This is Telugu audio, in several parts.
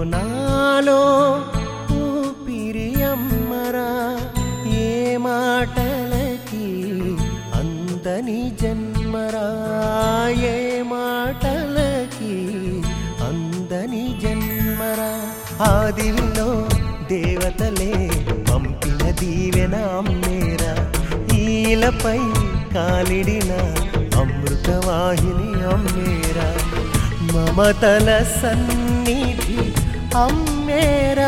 నాలో ఊపిరి అమ్మరా ఏ మాటలకి అందని జన్మరా ఏ మాటలకి అందని జన్మరా ఆదిలో దేవతలే పంపిన దీవెన అమ్మేరా ఈలపై కాలిడిన అమృతవాహిని అమ్మేరా మమతల సన్నిధి అమ్మేరా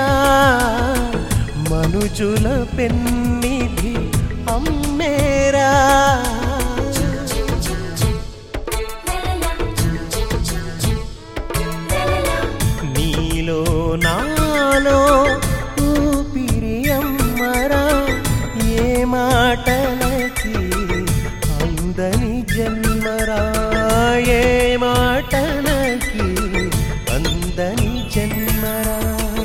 మనుజుల పెన్నిధి అమ్మేరా నీలో నాలో ఊపిరి అమ్మరా ఏ మాటలకి అందని జన్మరా ఏ మాటలకి అందని జన్మరా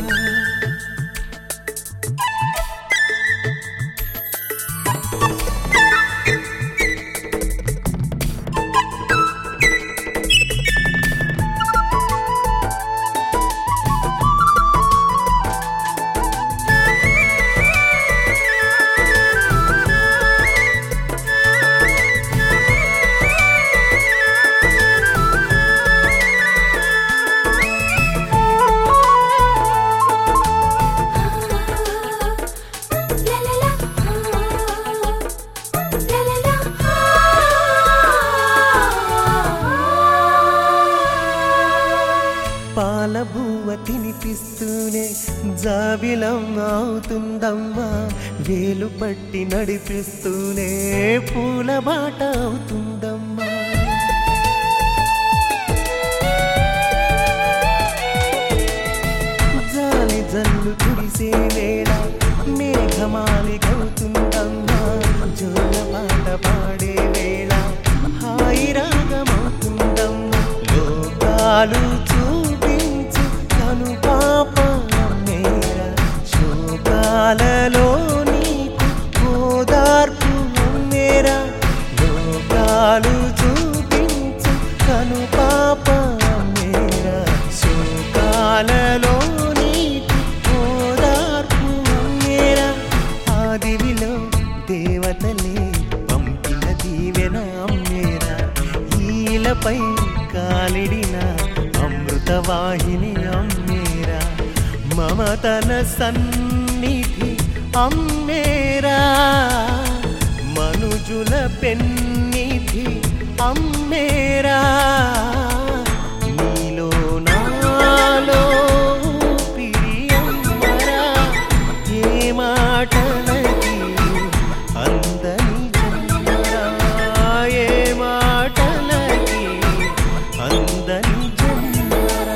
పాల బువ్వ తినిపిస్తూనే జాబిలం అవుతుందమ్మా వేలు పట్టి నడిపిస్తూనే పూల బాట అవుతుందమ్మా జాలి జల్లు కురిసే వేళ మేఘమాలి గౌతుందమ్మా జోల పాట పాడే వేళ హాయి రాగమవుతుందమ్మా లోకాలు చూపించు కను పాప మేర శోకాలలో నీకు ఓదార్పు మేరా లోకాలు చూపించు కను పాప మేరా శోకాలలో నీకు ఓదార్పు మేరా ఆదివిలో దేవతలే పంపిన దీవెన అమ్మేరా ఈలపై కాలిడిన అమృతవాహిని అమ్మేరా మమతల సన్నిధి అమ్మేరా మనుజుల పెన్నిధి అమ్మేరా నీలో నాలో ఊపిరి అమ్మరా ఏ మాటలకి అందని జన్మరా ఏ మాటలకి అందని జన్మరా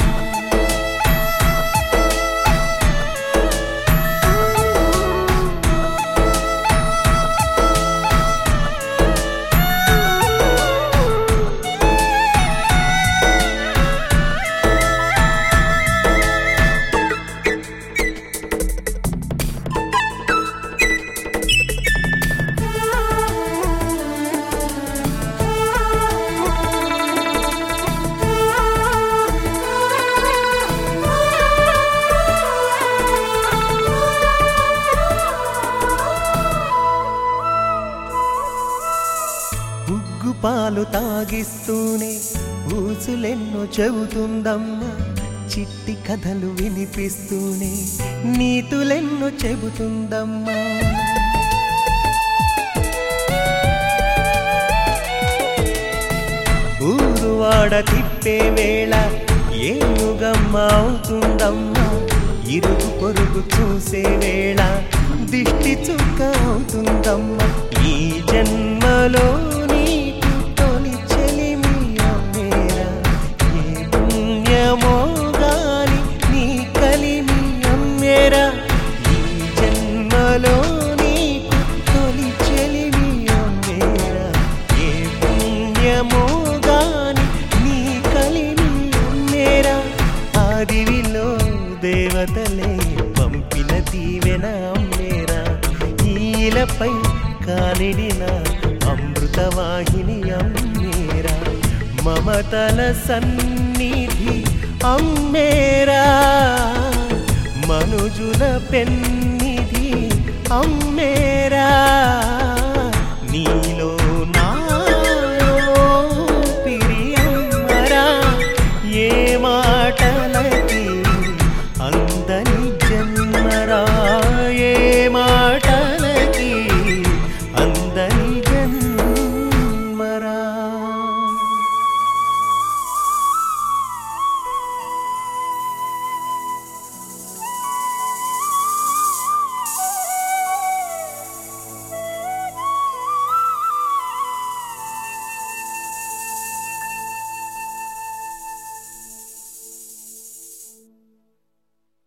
ఉగ్గు పాలు తాగిస్తూనే ఊసులెన్నో చెబుతుందమ్మా చిట్టి కథలు వినిపిస్తూనే నీతులెన్నో చెబుతుందమ్మా ఊరువాడ తిప్పే వేళ ఏనుగమ్మ అవుతుందమ్మా ఇరుగు పొరుగు చూసే వేళ దిష్టి చుక్క అవుతుందమ్మా ఈ జన్మలో నీకు తొలి చెలిమి అమ్మేరా ఏ పుణ్యమో గాని నీ కలిమి అమ్మేరా ఈ జన్మలో నీకు తొలి చెలిమి అమ్మేరా ఏ పుణ్యమో గాని నీ కలిమి అమ్మేరా ఆదివిలో దేవతలే పంపిన దీవెన అమ్మేరా ఈలపై కాలిడిన అమృతవాహిని అమ్మేరా మమతల సన్నిధి అమ్మేరా మనుజుల పెన్నిధి అమ్మేరా